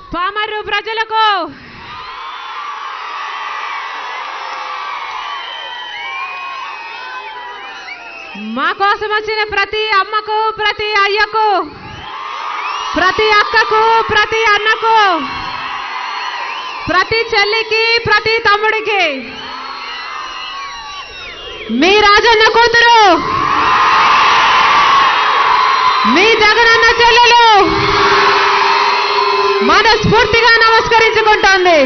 పామరు ప్రజలకు మా కోసం వచ్చిన ప్రతి అమ్మకు ప్రతి అయ్యకు ప్రతి అక్కకు ప్రతి అన్నకు ప్రతి చెల్లికి ప్రతి తమ్ముడికి మీ రాజన్న కూతురు మీ జగనన్న చెల్లెలు మనస్ఫూర్తిగా నమస్కరించుకుంటోంది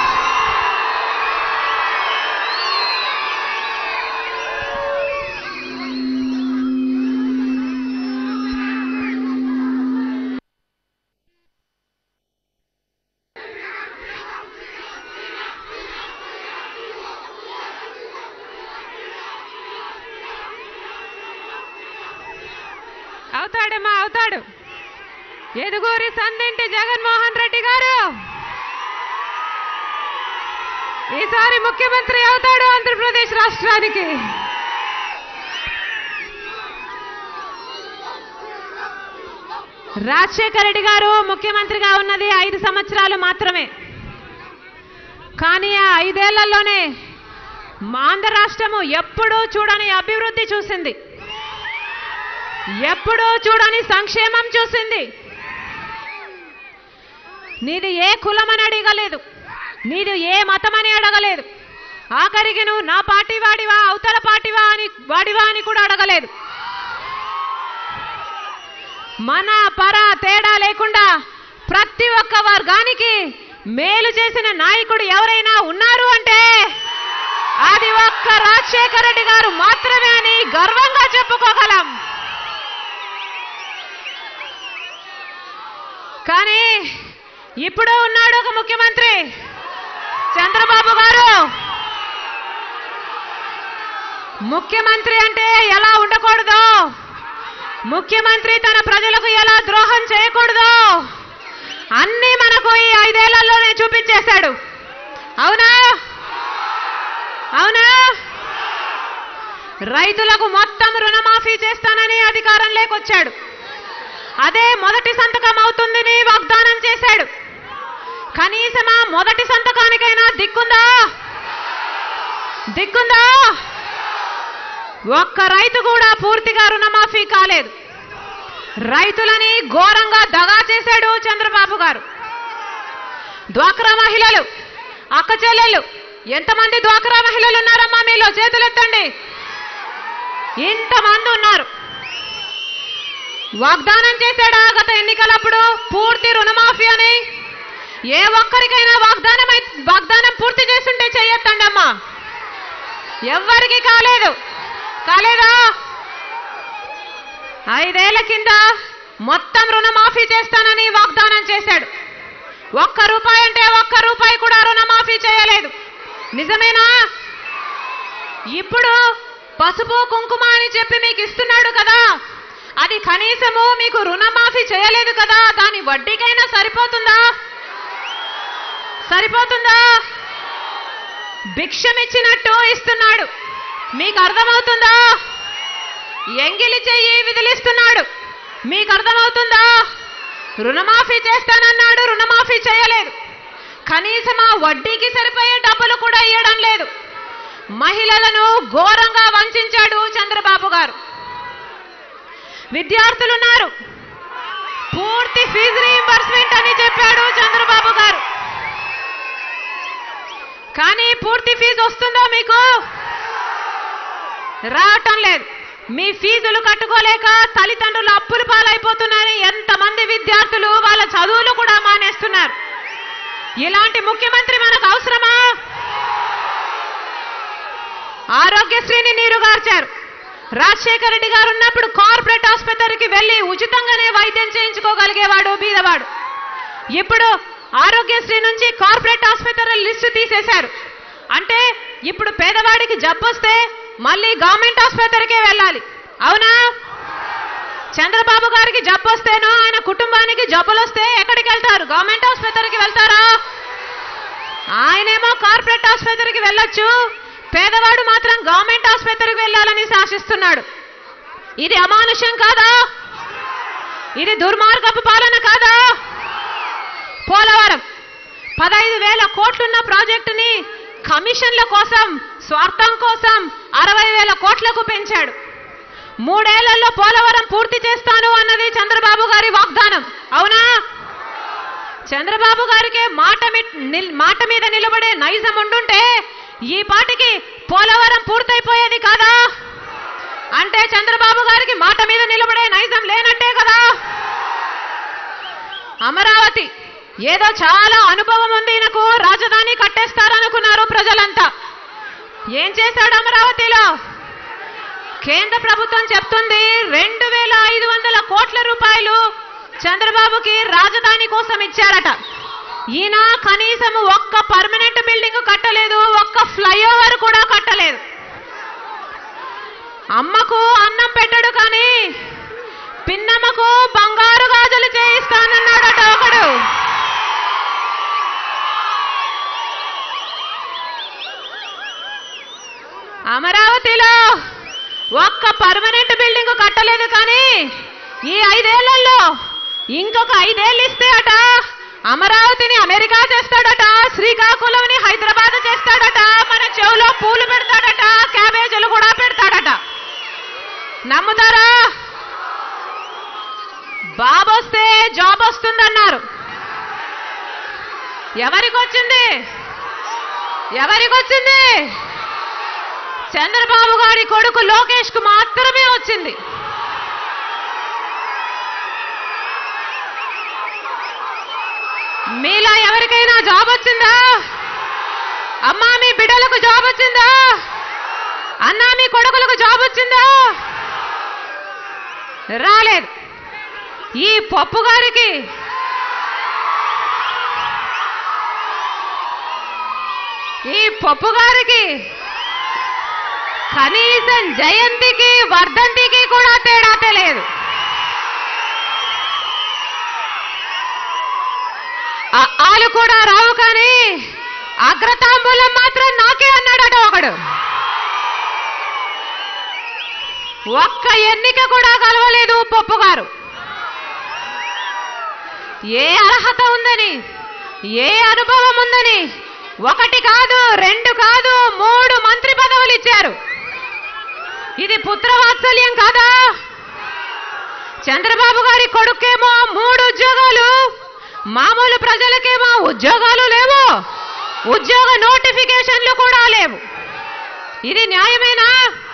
అవుతాడమ్మా అవుతాడు ఎదుగూరి సందింటి జగన్మోహన్ రెడ్డి గారు ఈసారి ముఖ్యమంత్రి అవుతాడు ఆంధ్రప్రదేశ్ రాష్ట్రానికి రాజశేఖర రెడ్డి గారు ముఖ్యమంత్రిగా ఉన్నది ఐదు సంవత్సరాలు మాత్రమే కానీ ఆ ఐదేళ్లలోనే మా ఆంధ్ర రాష్ట్రము ఎప్పుడూ చూడని అభివృద్ధి చూసింది ఎప్పుడూ చూడని సంక్షేమం చూసింది నీది ఏ కులమని అడగలేదు నీది ఏ మతమని అడగలేదు ఆఖరికి నువ్వు నా పార్టీ వాడివా అవతల పార్టీవా అని వాడివా అని కూడా అడగలేదు మన పర తేడా లేకుండా ప్రతి ఒక్క వర్గానికి మేలు చేసిన నాయకుడు ఎవరైనా ఉన్నారు అంటే అది ఒక్క రాజశేఖర రెడ్డి గారు మాత్రమే అని గర్వంగా చెప్పుకోగలం కానీ ఇప్పుడు ఉన్నాడు ఒక ముఖ్యమంత్రి చంద్రబాబు గారు ముఖ్యమంత్రి అంటే ఎలా ఉండకూడదు ముఖ్యమంత్రి తన ప్రజలకు ఎలా ద్రోహం చేయకూడదు అన్నీ మనకు ఈ ఐదేళ్లలోనే చూపించేశాడు అవునా అవునా రైతులకు మొత్తం రుణమాఫీ చేస్తానని అధికారం లేకొచ్చాడు అదే మొదటి సంతకం అవుతుందని వాగ్దానం చేశాడు కనీసం ఆ మొదటి సంతకానికైనా దిక్కుందా దిక్కుందా ఒక్క రైతు కూడా పూర్తిగా రుణమాఫీ కాలేదు రైతులని ఘోరంగా దగా చేశాడు చంద్రబాబు గారు డ్వాక్రా మహిళలు అక్క చెల్లెళ్ళు ఎంతమంది డ్వాక్రా మహిళలు ఉన్నారమ్మా మీలో చేతులెత్తండి ఇంతమంది ఉన్నారు వాగ్దానం చేశాడా గత ఎన్నికలప్పుడు పూర్తి రుణమాఫీ అని ఏ ఒక్కరికైనా వాగ్దానం అయి- వాగ్దానం పూర్తి చేస్తుంటే చెయ్యొద్దండి అమ్మా ఎవ్వరికి కాలేదు కాలేదా ఐదేళ్ల కింద మొత్తం రుణమాఫీ చేస్తానని వాగ్దానం చేశాడు ఒక్క రూపాయి అంటే ఒక్క రూపాయి కూడా రుణమాఫీ చేయలేదు నిజమేనా ఇప్పుడు పసుపు కుంకుమ అని చెప్పి మీకు ఇస్తున్నాడు కదా అది కనీసము మీకు రుణమాఫీ చేయలేదు కదా దాని వడ్డీకైనా సరిపోతుందా సరిపోతుందా భిక్షమిచ్చినట్టు ఇస్తున్నాడు మీకు అర్థమవుతుందా ఎంగిలి చెయ్యి విదిలిస్తున్నాడు మీకు అర్థమవుతుందా రుణమాఫీ చేస్తానన్నాడు రుణమాఫీ చేయలేదు కనీసం ఆ వడ్డీకి సరిపోయే డబ్బులు కూడా ఇవ్వడం లేదు మహిళలను ఘోరంగా వంచాడు చంద్రబాబు గారు విద్యార్థులున్నారు పూర్తి ఫీజు రీయింబర్స్మెంట్ అని చెప్పాడు చంద్రబాబు గారు కానీ పూర్తి ఫీజు వస్తుందో మీకు రావటం లేదు మీ ఫీజులు కట్టుకోలేక తల్లిదండ్రులు అప్పులు పాలైపోతున్నారని ఎంతమంది విద్యార్థులు వాళ్ళ చదువులు కూడా మానేస్తున్నారు ఇలాంటి ముఖ్యమంత్రి మనకు అవసరమా ఆరోగ్యశ్రీని నీరుగార్చారు రాజశేఖర రెడ్డి గారు ఉన్నప్పుడు కార్పొరేట్ ఆసుపత్రికి వెళ్లి ఉచితంగానే వైద్యం చేయించుకోగలిగేవాడు బీదవాడు ఇప్పుడు ఆరోగ్యశ్రీ నుంచి కార్పొరేట్ ఆసుపత్రుల లిస్టు తీసేశారు అంటే ఇప్పుడు పేదవాడికి జబ్బొస్తే మళ్ళీ గవర్నమెంట్ ఆసుపత్రికే వెళ్ళాలి అవునా చంద్రబాబు గారికి జబ్బు వస్తేనో ఆయన కుటుంబానికి జబ్బులు వస్తే ఎక్కడికి వెళ్తారు గవర్నమెంట్ ఆసుపత్రికి వెళ్తారా ఆయనేమో కార్పొరేట్ ఆసుపత్రికి వెళ్ళొచ్చు పేదవాడు మాత్రం గవర్నమెంట్ ఆసుపత్రికి వెళ్ళాలని శాసిస్తున్నాడు ఇది అమానుషం కాదా ఇది దుర్మార్గపు పాలన కాదా పోలవరం పదహైదు వేల కోట్లున్న ప్రాజెక్టుని కమిషన్ల కోసం స్వార్థం కోసం అరవై వేల కోట్లకు పెంచాడు మూడేళ్లలో పోలవరం పూర్తి చేస్తాను అన్నది చంద్రబాబు గారి వాగ్దానం అవునా చంద్రబాబు గారికి మాట మీ- నిల్- మాట మీద నిలబడే నైజం ఉండుంటే ఈ పాటికి పోలవరం పూర్తయిపోయేది కాదా అంటే చంద్రబాబు గారికి మాట మీద నిలబడే నైజం లేనట్టే కదా అమరావతి ఏదో చాలా అనుభవం ఉంది ఈయనకు రాజధాని కట్టేస్తారనుకున్నారు ప్రజలంతా ఏం చేశాడు అమరావతిలో కేంద్ర ప్రభుత్వం చెప్తుంది రెండు వేల ఐదు వందల కోట్ల రూపాయలు చంద్రబాబుకి రాజధాని కోసం ఇచ్చారట ఈయన కనీసం ఒక్క పర్మనెంట్ బిల్డింగ్ కట్టలేదు ఒక్క ఫ్లైఓవర్ కూడా కట్టలేదు అమ్మకు అన్నం పెట్టడు కానీ పిన్నమ్మకు బంగారు గాజులు చేయిస్తానన్నాడట ఒకడు అమరావతిలో ఒక్క పర్మనెంట్ బిల్డింగ్ కట్టలేదు కానీ ఈ ఐదేళ్లలో ఇంకొక ఐదేళ్ళు ఇస్తే అట అమరావతిని అమెరికా చేస్తాడట శ్రీకాకుళంని హైదరాబాద్ చేస్తాడట మన చెవులో పూలు పెడతాడట క్యాబేజీలు కూడా పెడతాడట నమ్ముతారా బాబు వస్తే జాబ్ వస్తుందన్నారు ఎవరికి వచ్చింది ఎవరికి వచ్చింది చంద్రబాబు గారి కొడుకు లోకేష్ కు మాత్రమే వచ్చింది మీలా ఎవరికైనా జాబ్ వచ్చిందా అమ్మా మీ బిడ్డలకు జాబ్ వచ్చిందా అన్నా మీ కొడుకులకు జాబ్ వచ్చిందా రాలేదు ఈ పప్పు గారికి ఈ పప్పు గారికి కనీసం జయంతికి వర్ధంతికి కూడా తేడా తెలియదు ఆ- ఆలు కూడా రావు కానీ అగ్రతాంబూలం మాత్రం నాకే అన్నాడట ఒకడు ఒక్క ఎన్నిక కూడా కలవలేదు పప్పు గారు ఏ అర్హత ఉందని ఏ అనుభవం ఉందని ఒకటి కాదు రెండు కాదు మూడు మంత్రి పదవులు ఇచ్చారు ఇది పుత్రవాత్సల్యం కాదా చంద్రబాబు గారి కొడుకేమో మూడు ఉద్యోగాలు మామూలు ప్రజలకేమో ఉద్యోగాలు లేవు ఉద్యోగ నోటిఫికేషన్లు కూడా లేవు ఇది న్యాయమేనా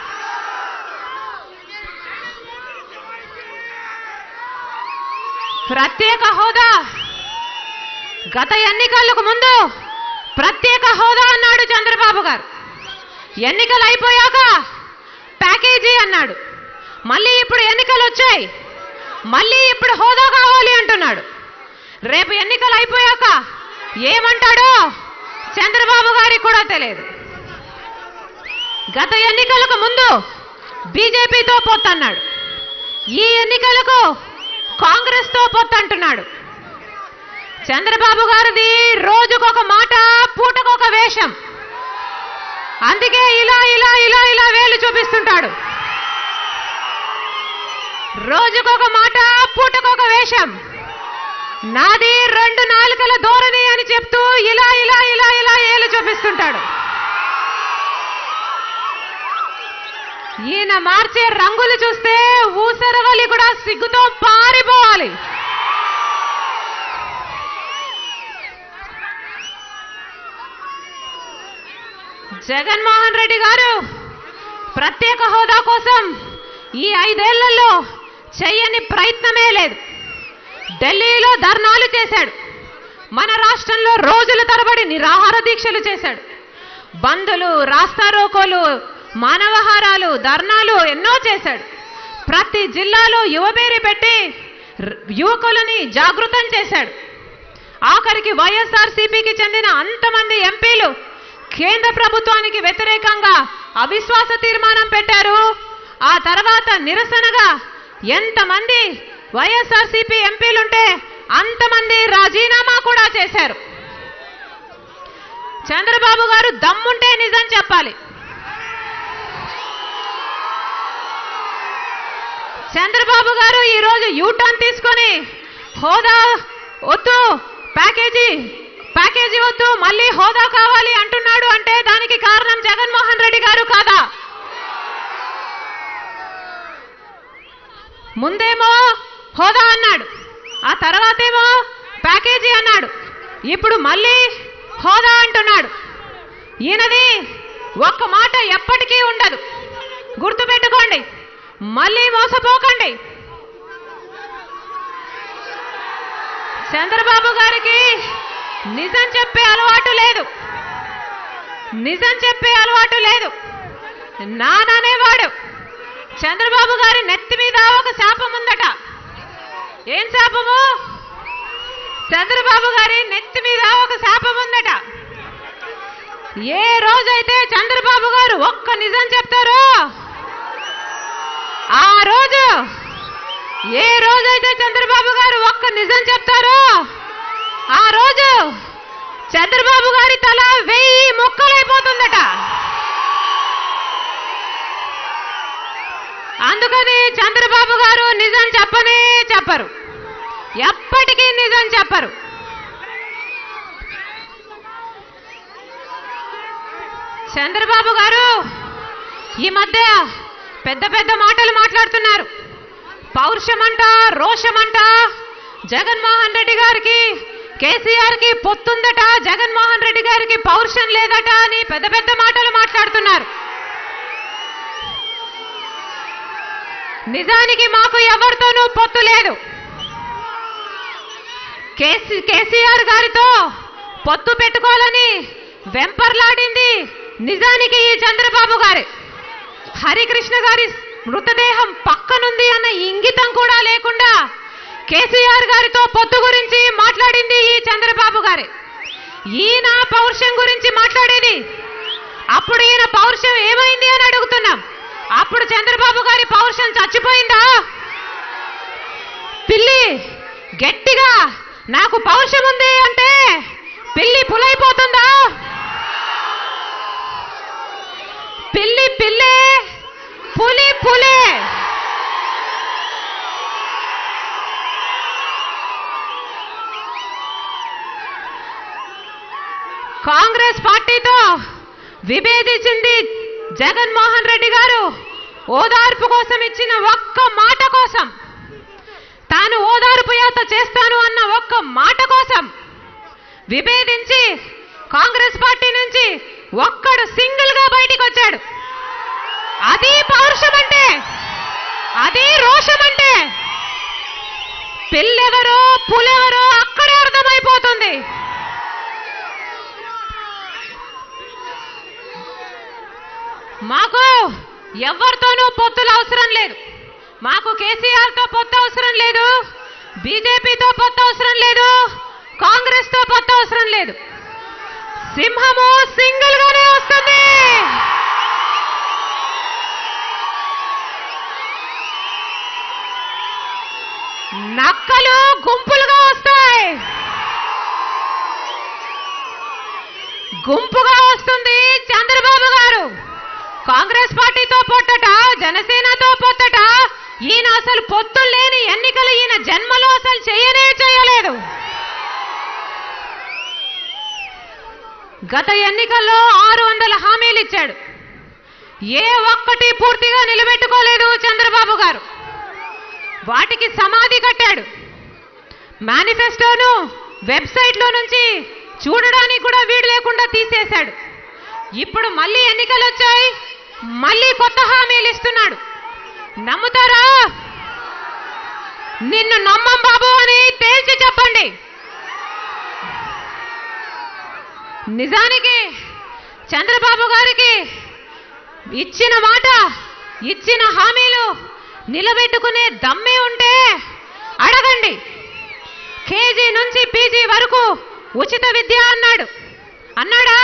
ప్రత్యేక హోదా గత ఎన్నికలకు ముందు ప్రత్యేక హోదా అన్నాడు చంద్రబాబు గారు ఎన్నికలు అయిపోయాక ప్యాకేజీ అన్నాడు మళ్ళీ ఇప్పుడు ఎన్నికలు వచ్చాయి మళ్ళీ ఇప్పుడు హోదా కావాలి అంటున్నాడు రేపు ఎన్నికలు అయిపోయాక ఏమంటాడో చంద్రబాబు గారికి కూడా తెలియదు గత ఎన్నికలకు ముందు బీజేపీతో పొత్తన్నాడు ఈ ఎన్నికలకు కాంగ్రెస్తో పొత్తంటున్నాడు చంద్రబాబు గారిది రోజుకొక మాట పూటకొక వేషం అందుకే ఇలా ఇలా ఇలా ఇలా వేలు చూపిస్తుంటాడు రోజుకొక మాట పూటకొక వేషం నాది రెండు నాలుకల ధోరణి అని చెప్తూ ఇలా ఇలా ఇలా ఇలా ఏలు చూపిస్తుంటాడు ఈయన మార్చే రంగులు చూస్తే ఊసరవలి కూడా సిగ్గుతో పారిపోవాలి జగన్మోహన్ రెడ్డి గారు ప్రత్యేక హోదా కోసం ఈ ఐదేళ్లలో చెయ్యని ప్రయత్నమే లేదు ఢిల్లీలో ధర్నాలు చేశాడు మన రాష్ట్రంలో రోజుల తరబడి నిరాహార దీక్షలు చేశాడు బంధులు రాస్తారోకోలు మానవహారాలు ధర్నాలు ఎన్నో చేశాడు ప్రతి జిల్లాలో యువబేరి పెట్టి ర- యువకులని జాగృతం చేశాడు ఆఖరికి వైఎస్ఆర్సీపీకి చెందిన అంతమంది ఎంపీలు కేంద్ర ప్రభుత్వానికి వ్యతిరేకంగా అవిశ్వాస తీర్మానం పెట్టారు ఆ తర్వాత నిరసనగా ఎంతమంది వైఎస్ఆర్సీపీ ఎంపీలుంటే అంతమంది రాజీనామా కూడా చేశారు చంద్రబాబు గారు దమ్ముంటే నిజం చెప్పాలి చంద్రబాబు గారు ఈరోజు యూటర్న్ తీసుకొని హోదా వద్దు ప్యాకేజీ ప్యాకేజీ వద్దు మళ్ళీ హోదా కావాలి అంటున్నాడు అంటే దానికి కారణం జగన్మోహన్ రెడ్డి గారు కాదా ముందేమో హోదా అన్నాడు ఆ తర్వాతేమో ప్యాకేజీ అన్నాడు ఇప్పుడు మళ్ళీ హోదా అంటున్నాడు ఈయనది ఒక్క మాట ఎప్పటికీ ఉండదు గుర్తుపెట్టుకోండి మళ్ళీ మోసపోకండి చంద్రబాబు గారికి నిజం చెప్పే అలవాటు లేదు నిజం చెప్పే అలవాటు లేదు నాననేవాడు చంద్రబాబు గారి నెత్తి మీద ఒక శాపం ఉందట ఏం శాపము చంద్రబాబు గారి నెత్తి మీద ఒక శాపం ఉందట ఏ రోజైతే చంద్రబాబు గారు ఒక్క నిజం చెప్తారో ఆ రోజు ఏ రోజైతే చంద్రబాబు గారు ఒక్క నిజం చెప్తారో ఆ రోజు చంద్రబాబు గారి తల వెయ్యి ముక్కలైపోతుందట అందుకని చంద్రబాబు గారు నిజం చెప్పనే చెప్పరు ఎప్పటికీ నిజం చెప్పరు చంద్రబాబు గారు ఈ మధ్య పెద్ద పెద్ద మాటలు మాట్లాడుతున్నారు పౌరుషమంట రోషమంట జగన్మోహన్ రెడ్డి గారికి కేసీఆర్ కి పొత్తుందట జగన్మోహన్ రెడ్డి గారికి పౌరుషం లేదట అని పెద్ద పెద్ద మాటలు మాట్లాడుతున్నారు నిజానికి మాకు ఎవరితోనూ పొత్తు లేదు కేసీ కేసీఆర్ గారితో పొత్తు పెట్టుకోవాలని వెంపర్లాడింది నిజానికి ఈ చంద్రబాబు గారి హరికృష్ణ గారి మృతదేహం పక్కనుంది అన్న ఇంగితం కూడా లేకుండా కేసీఆర్ గారితో పొత్తు గురించి మాట్లాడింది ఈ చంద్రబాబు గారి ఈయన పౌరుషం గురించి మాట్లాడేది అప్పుడు ఈయన పౌరుషం ఏమైంది అని అడుగుతున్నాం అప్పుడు చంద్రబాబు గారి పౌరుషం చచ్చిపోయిందా పిల్లి గట్టిగా నాకు పౌరుషం ఉంది అంటే పిల్లి పులైపోతుందా పిల్లి పిల్లే పులి పులే కాంగ్రెస్ పార్టీతో విభేదించింది జగన్మోహన్ రెడ్డి గారు ఓదార్పు కోసం ఇచ్చిన ఒక్క మాట కోసం తాను ఓదార్పు యాత్ర చేస్తాను అన్న ఒక్క మాట కోసం విభేదించి కాంగ్రెస్ పార్టీ నుంచి ఒక్కడు సింగిల్ గా బయటికి వచ్చాడు అది పౌరుషం అంటే అది రోషం అంటే పిల్లెవరో పులెవరో అక్కడే అర్థమైపోతుంది మాకు ఎవరితోనూ పొత్తులు అవసరం లేదు మాకు కేసీఆర్తో పొత్తు అవసరం లేదు బీజేపీతో పొత్తు అవసరం లేదు కాంగ్రెస్తో పొత్తు అవసరం లేదు సింహము సింగిల్ గానే వస్తుంది నక్కలు గుంపులుగా వస్తాయి గుంపుగా వస్తుంది చంద్రబాబు గారు కాంగ్రెస్ పార్టీతో పొత్తట జనసేనతో పొత్తట ఈయన అసలు పొత్తులు లేని ఎన్నికలు ఈయన జన్మలో అసలు చేయనే చేయలేదు గత ఎన్నికల్లో ఆరు వందల హామీలు ఇచ్చాడు ఏ ఒక్కటి పూర్తిగా నిలబెట్టుకోలేదు చంద్రబాబు గారు వాటికి సమాధి కట్టాడు మేనిఫెస్టోను వెబ్సైట్లో నుంచి చూడడానికి కూడా వీడు లేకుండా తీసేశాడు ఇప్పుడు మళ్ళీ ఎన్నికలు వచ్చాయి మళ్ళీ కొత్త హామీలు ఇస్తున్నాడు నమ్ముతారా నిన్ను నమ్మం బాబు అని తేల్చి చెప్పండి నిజానికి చంద్రబాబు గారికి ఇచ్చిన మాట ఇచ్చిన హామీలు నిలబెట్టుకునే దమ్మే ఉంటే అడగండి కేజీ నుంచి పీజీ వరకు ఉచిత విద్య అన్నాడు అన్నాడా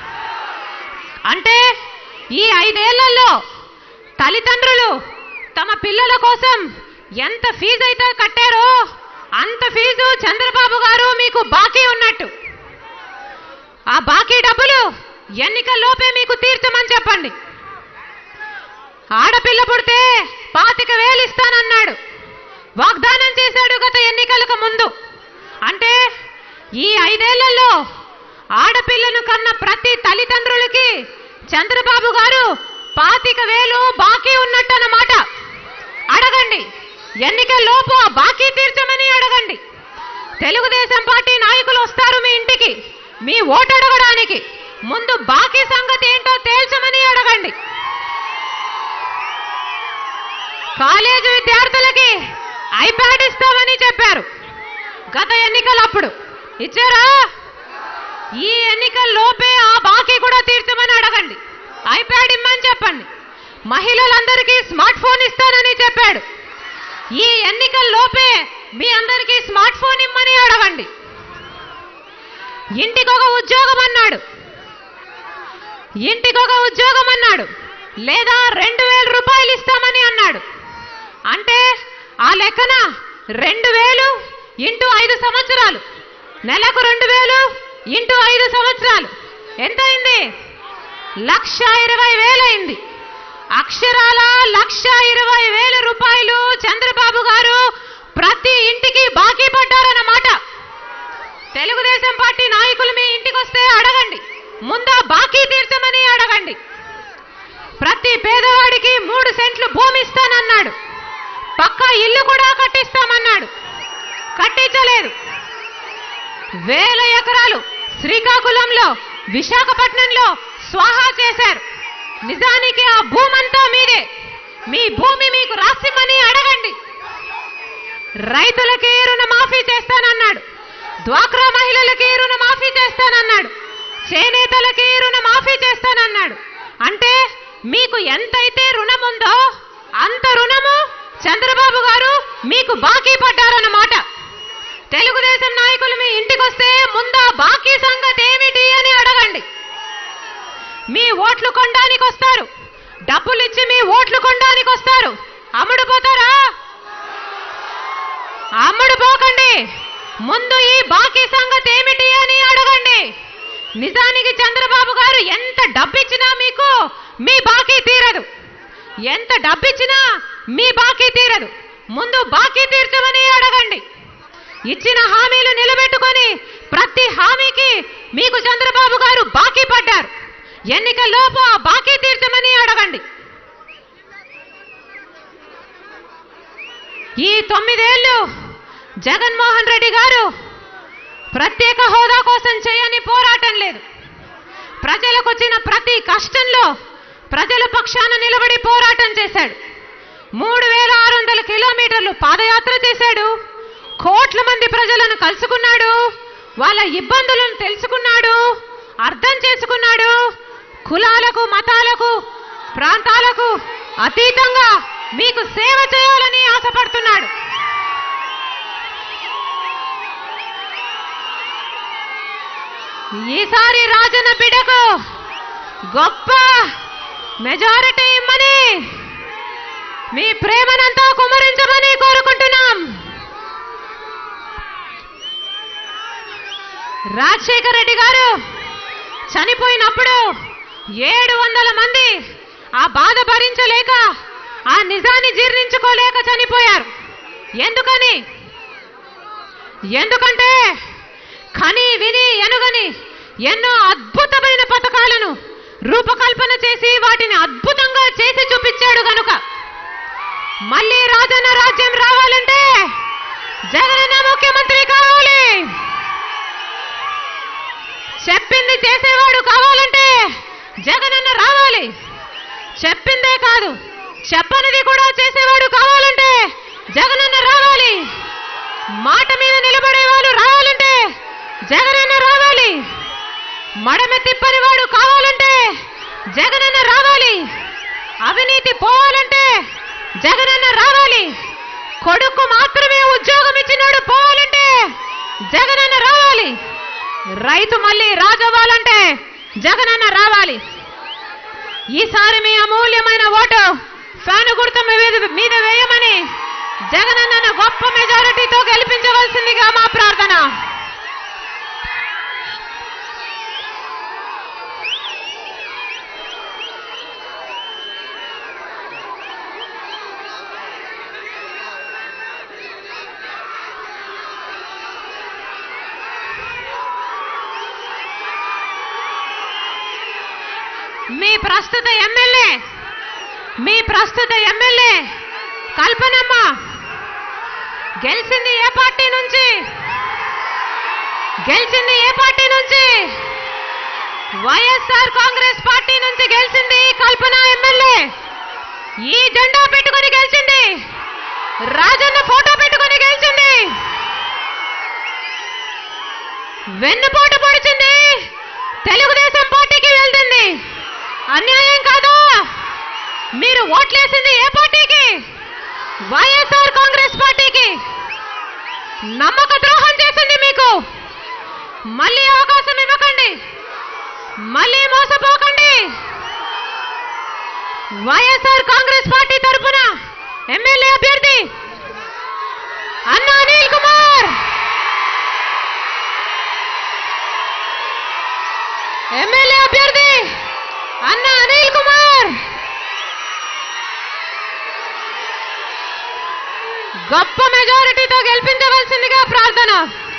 అంటే ఈ ఐదేళ్లలో తల్లిదండ్రులు తమ పిల్లల కోసం ఎంత ఫీజు అయితే కట్టారో అంత ఫీజు చంద్రబాబు గారు మీకు బాకీ ఉన్నట్టు ఆ బాకీ డబ్బులు ఎన్నికల్లోపే మీకు తీర్చమని చెప్పండి ఆడపిల్ల పుడితే పాతిక వేలు ఇస్తానన్నాడు వాగ్దానం చేశాడు గత ఎన్నికలకు ముందు అంటే ఈ ఐదేళ్లలో ఆడపిల్లను కన్న ప్రతి తల్లిదండ్రులకి చంద్రబాబు గారు పాతిక వేలు బాకీ ఉన్నట్టన్నమాట అడగండి ఎన్నికల్లోపు ఆ బాకీ తీర్చమని అడగండి తెలుగుదేశం పార్టీ నాయకులు వస్తారు మీ ఇంటికి మీ ఓటు అడగడానికి ముందు బాకీ సంగతి ఏంటో తేల్చమని అడగండి కాలేజీ విద్యార్థులకి ఐప్యాడ్ ఇస్తామని చెప్పారు గత ఎన్నికలప్పుడు ఇచ్చారా ఈ ఎన్నికల్లోపే ఆ బాకీ కూడా తీర్చమని అడగండి ఐప్యాడ్ ఇమ్మని చెప్పండి మహిళలందరికీ స్మార్ట్ ఫోన్ ఇస్తానని చెప్పాడు ఈ ఎన్నికల్లోపే మీ అందరికీ స్మార్ట్ ఫోన్ ఇమ్మని అడగండి ఇంటికొక ఉద్యోగం అన్నాడు ఇంటికొక ఉద్యోగం అన్నాడు లేదా రెండు వేల రూపాయలు ఇస్తామని అన్నాడు అంటే ఆ లెక్కన రెండు వేలు ఇంటూ ఐదు సంవత్సరాలు నెలకు రెండు వేలు ఇంటూ ఐదు సంవత్సరాలు ఎంత అయింది లక్ష ఇరవై వేలైంది అక్షరాల లక్ష ఇరవై వేల రూపాయలు చంద్రబాబు గారు ప్రతి ఇంటికి బాకీ పడ్డారన్నమాట తెలుగుదేశం పార్టీ నాయకులు మీ ఇంటికి వస్తే అడగండి ముందా బాకీ తీర్చమని అడగండి ప్రతి పేదవాడికి మూడు సెంట్లు భూమి ఇస్తానన్నాడు పక్కా ఇల్లు కూడా కట్టిస్తామన్నాడు కట్టించలేదు వేల ఎకరాలు శ్రీకాకుళంలో విశాఖపట్నంలో స్వాహా చేశారు నిజానికి ఆ భూమంతా మీదే మీ భూమి మీకు రాసిమ్మని అడగండి రైతులకి రుణమాఫీ చేస్తానన్నాడు డ్వాక్రా మహిళలకి రుణమాఫీ చేస్తానన్నాడు చేనేతలకి రుణమాఫీ చేస్తానన్నాడు అంటే మీకు ఎంతైతే రుణం ఉందో అంత రుణము చంద్రబాబు గారు మీకు బాకీ పడ్డారన్నమాట తెలుగుదేశం నాయకులు మీ ఇంటికి వస్తే ముందా బాకీ సంగతి ఏమిటి అని అడగండి మీ ఓట్లు కొనడానికి వస్తారు డబ్బులు ఇచ్చి మీ ఓట్లు కొనడానికి వస్తారు అమ్ముడు పోతారా అమ్ముడు పోకండి ముందు ఈ బాకీ సంగతి ఏమిటి అని అడగండి నిజానికి చంద్రబాబు గారు ఎంత డబ్బిచ్చినా మీకు మీ బాకీ తీరదు ఎంత డబ్బిచ్చినా మీ బాకీ తీరదు ముందు బాకీ తీర్చమని అడగండి ఇచ్చిన హామీలు నిలబెట్టుకొని ప్రతి హామీకి మీకు చంద్రబాబు గారు బాకీ పడ్డారు ఎన్నికల్లోపు ఆ బాకీ తీర్చమని అడగండి ఈ తొమ్మిదేళ్లు జగన్మోహన్ రెడ్డి గారు ప్రత్యేక హోదా కోసం చేయని పోరాటం లేదు ప్రజలకు వచ్చిన ప్రతి కష్టంలో ప్రజల పక్షాన నిలబడి పోరాటం చేశాడు మూడు వేల ఆరు వందల కిలోమీటర్లు పాదయాత్ర చేశాడు కోట్ల మంది ప్రజలను కలుసుకున్నాడు వాళ్ళ ఇబ్బందులను తెలుసుకున్నాడు అర్థం చేసుకున్నాడు కులాలకు మతాలకు ప్రాంతాలకు అతీతంగా మీకు సేవ చేయాలని ఆశపడుతున్నాడు ఈసారి రాజన్న బిడ్డకు గొప్ప మెజారిటీ ఇమ్మని మీ ప్రేమనంతా కుమరించమని కోరుకుంటున్నాం రాజశేఖర రెడ్డి గారు చనిపోయినప్పుడు ఏడు వందల మంది ఆ బాధ భరించలేక ఆ నిజాన్ని జీర్ణించుకోలేక చనిపోయారు ఎందుకని ఎందుకంటే కని విని ఎనుగని ఎన్నో అద్భుతమైన పథకాలను రూపకల్పన చేసి వాటిని అద్భుతంగా చేసి చూపించాడు గనుక మళ్ళీ రాజన్న రాజ్యం రావాలంటే జగనన్న ముఖ్యమంత్రి కావాలి చెప్పింది చేసేవాడు కావాలంటే జగనన్న రావాలి చెప్పిందే కాదు చెప్పనిది కూడా చేసేవాడు కావాలంటే జగనన్న రావాలి మాట మీద నిలబడే వాళ్ళు రావాలంటే జగనన్న రావాలి మడమె తిప్పని వాడు కావాలంటే జగనన్న రావాలి అవినీతి పోవాలంటే జగనన్న రావాలి కొడుకు మాత్రమే ఉద్యోగం ఇచ్చినాడు పోవాలంటే జగనన్న రావాలి రైతు మళ్ళీ రాజవ్వాలంటే జగనన్న రావాలి ఈసారి మీ అమూల్యమైన ఓటు ఫ్యాను గుర్తు మీద మీద వేయమని జగనన్నను గొప్ప మెజారిటీతో గెలిపించవలసిందిగా మా ప్రార్థన మీ ప్రస్తుత ఎమ్మెల్యే మీ ప్రస్తుత ఎమ్మెల్యే కల్పనమ్మ గెలిచింది ఏ పార్టీ నుంచి గెలిచింది ఏ పార్టీ నుంచి వైఎస్ఆర్ కాంగ్రెస్ పార్టీ నుంచి గెలిచింది కల్పన ఎమ్మెల్యే ఈ జెండా పెట్టుకొని గెలిచింది రాజన్న ఫోటో పెట్టుకొని గెలిచింది వెన్నుపోటు పొడిచింది తెలుగుదేశం పార్టీకి వెళ్తుంది అన్యాయం కాదు మీరు ఓట్లేసింది ఏ పార్టీకి వైఎస్ఆర్ కాంగ్రెస్ పార్టీకి నమ్మక ద్రోహం చేసింది మీకు మళ్ళీ అవకాశం ఇవ్వకండి మళ్ళీ మోసపోకండి వైఎస్ఆర్ కాంగ్రెస్ పార్టీ తరఫున ఎమ్మెల్యే అభ్యర్థి అన్న అనిల్ కుమార్ ఎమ్మెల్యే అభ్యర్థి అన్న అనిల్ కుమార్ గొప్ప మెజారిటీతో గెలిపించవలసిందిగా ప్రార్థన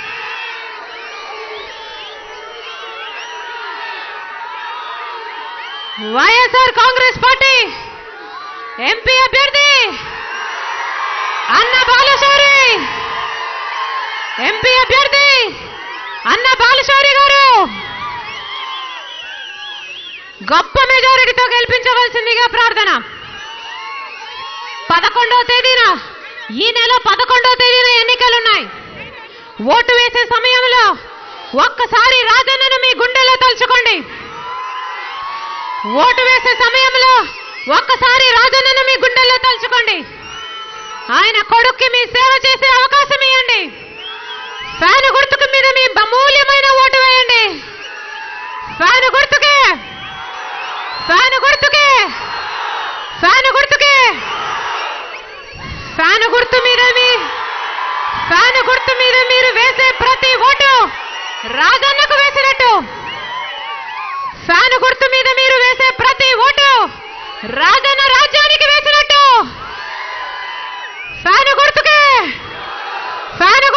వైఎస్ఆర్ కాంగ్రెస్ పార్టీ ఎంపీ అభ్యర్థి అన్న బాలశౌరి ఎంపీ అభ్యర్థి అన్న బాలశౌరి గారు గొప్ప మెజారిటీతో గెలిపించవలసిందిగా ప్రార్థన పదకొండవ తేదీన ఈ నెల పదకొండవ తేదీన ఎన్నికలున్నాయి ఓటు వేసే సమయంలో ఒక్కసారి రాజన్నను మీ గుండెలో తలుచుకోండి ఓటు వేసే సమయంలో ఒక్కసారి రాజన్నను మీ గుండెల్లో తలుచుకోండి ఆయన కొడుక్కి మీ సేవ చేసే అవకాశం ఇవ్వండి ఫ్యాన్ గుర్తుకు మీద మీ అమూల్యమైన ఓటు వేయండి ఫ్యాన్ గుర్తుకే ఫ్యాన్ గుర్తుకే ఫ్యాన్ గుర్తుకే ఫ్యాన్ గుర్తు మీద మీ ఫ్యాన్ గుర్తు మీద మీరు వేసే ప్రతి ఓటు రాజన్నకు వేసినట్టు ఫ్యాన్ గుర్తు మీద మీరు వేసే ప్రతి ఓటు రాజన్న రాజ్యానికి వేసినట్టు ఫ్యాన్ గుర్తుకే ఫ్యాన్